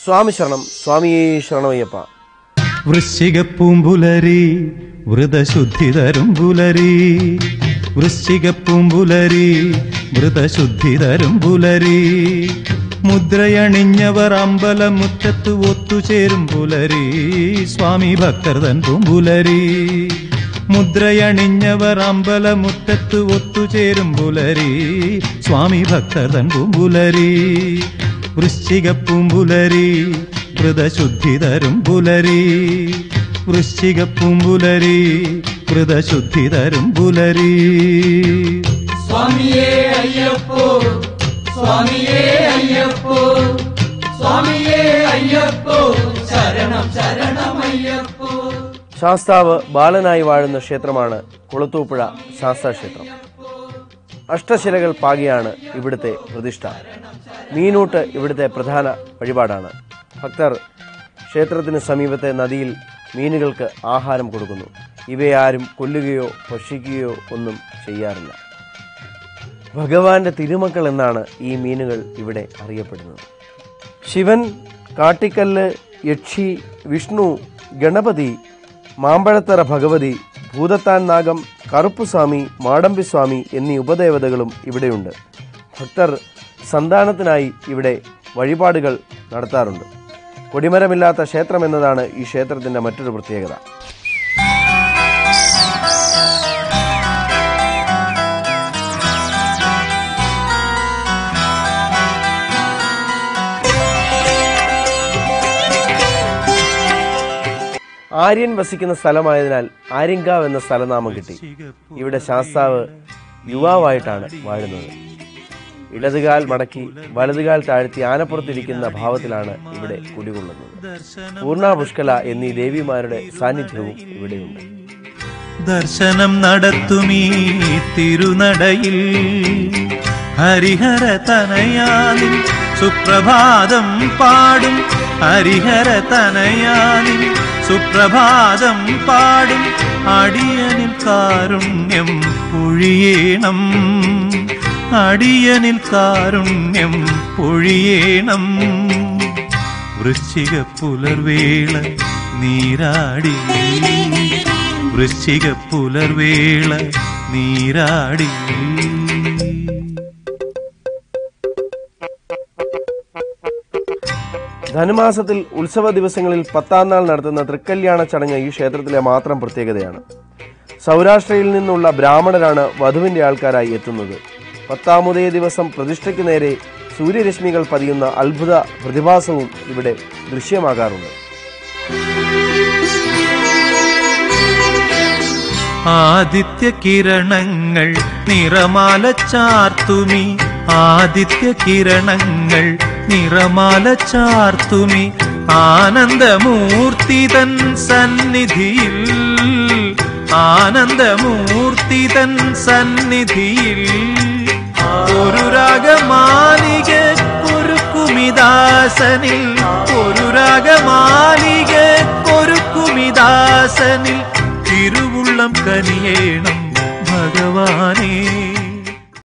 സ്വാമി ശരണം സ്വാമിയേ ശരണമയ്യപ്പ വൃശ്ചികപ്പൂമ്പുലരി വ്രതശുദ്ധി തരും പുലരി വൃശ്ചികപ്പൂമ്പുലരി വ്രതശുദ്ധി തരും പുലരി മുദ്രയണിഞ്ഞവർ അമ്പലമുറ്റത്ത് ഒത്തുചേരും പുലരി സ്വാമി ഭക്തർ തൻ പൂമ്പുലരി മുദ്രയണിഞ്ഞവർ അമ്പലമുറ്റത്ത് ഒത്തുചേരും പുലരി സ്വാമി ഭക്തർ തൻ പൂമ്പുലരി വൃശ്ചികപ്പൂമ്പുലരി വ്രതശുദ്ധി തരും പുലരി വൃശ്ചികപ്പൂമ്പുലരി വ്രതശുദ്ധി തരും പുലരി സ്വാമിയേ അയ്യപ്പോ സ്വാമിയേ അയ്യപ്പോ സ്വാമിയേ അയ്യപ്പോ ശരണം ശരണമയ്യപ്പോ ശാസ്താവ് ബാലനായി വാഴുന്ന ക്ഷേത്രമാണ് കുളത്തൂപ്പുഴ ശാസ്താ ക്ഷേത്രം അഷ്ടശിലകൾ പാകിയാണ് ഇവിടുത്തെ പ്രതിഷ്ഠ മീനൂട്ട് ഇവിടുത്തെ പ്രധാന വഴിപാടാണ് ഭക്തർ ക്ഷേത്രത്തിന് സമീപത്തെ നദിയിൽ മീനുകൾക്ക് ആഹാരം കൊടുക്കുന്നു ഇവയെ ആരും കൊല്ലുകയോ ഭക്ഷിക്കുകയോ ഒന്നും ചെയ്യാറില്ല ഭഗവാന്റെ തിരുമക്കൾ എന്നാണ് ഈ മീനുകൾ ഇവിടെ അറിയപ്പെടുന്നത് ശിവൻ കാട്ടിക്കല്ല് യക്ഷി വിഷ്ണു ഗണപതി മാമ്പഴത്തറ ഭഗവതി ഭൂതത്താൻ നാഗം കറുപ്പുസ്വാമി മാടമ്പിസ്വാമി എന്നീ ഉപദേവതകളും ഇവിടെയുണ്ട് ഭക്തർ സന്താനത്തിനായി ഇവിടെ വഴിപാടുകൾ നടത്താറുണ്ട് കൊടിമരമില്ലാത്ത ക്ഷേത്രം എന്നതാണ് ഈ ക്ഷേത്രത്തിൻ്റെ മറ്റൊരു പ്രത്യേകത ആര്യൻ വസിക്കുന്ന സ്ഥലമായതിനാൽ ആര്യങ്കാവ് എന്ന സ്ഥലനാമം കിട്ടി ഇവിടെ ശാസ്താവ് യുവാവായിട്ടാണ് വാഴുന്നത് ഇടതുകാൽ മടക്കി വലതുകാൽ താഴ്ത്തി ആനപ്പുറത്തിരിക്കുന്ന ഭാവത്തിലാണ് ഇവിടെ കുടികൊള്ളുന്നത് പൂർണ്ണ പുഷ്കല എന്നീ ദേവിമാരുടെ സാന്നിധ്യവും ഇവിടെയുണ്ട് ദർശനം നടത്തുമീ തിരുനടയിൽ ഹരിഹര തനയാനിൻ സുപ്രഭാതം പാടും ഹരിഹര തനയാനിൻ സുപ്രഭാതം പാടും അടിയനിൽ കാരുണ്യം പൊഴിയേണം അടിയനിൽ കാരുണ്യം പൊഴിയേണം വൃശ്ചിക പുലർവേള നീരാടി വൃശ്ചിക പുലർവേള നീരാടി ധനുമാസത്തിൽ ഉത്സവ ദിവസങ്ങളിൽ പത്താം നാൾ നടത്തുന്ന തൃക്കല്യാണ ചടങ്ങ് ഈ ക്ഷേത്രത്തിലെ മാത്രം പ്രത്യേകതയാണ് സൗരാഷ്ട്രയിൽ നിന്നുള്ള ബ്രാഹ്മണരാണ് വധുവിന്റെ ആൾക്കാരായി എത്തുന്നത് പത്താമതേ ദിവസം പ്രതിഷ്ഠയ്ക്ക് നേരെ സൂര്യരശ്മികൾ പതിയുന്ന അത്ഭുത പ്രതിഭാസവും ഇവിടെ ദൃശ്യമാകാറുണ്ട് ആദിത്യ കിരണങ്ങൾ നിറമാല ചാർത്തുമി ആദിത്യ കിരണങ്ങൾ നിറമാല ചാർത്തുമി ആനന്ദമൂർത്തി തൻ സന്നിധിയിൽ ആനന്ദമൂർത്തി തൻ സന്നിധിയിൽ ഒരു രാഗമാലിക ഒരുക്കുമിദാസനിൽ ഒരു രാഗമാലിക ഒരുക്കുമിദാസനിൽ തിരുവുള്ളം കനിയേണം ഭഗവാനേ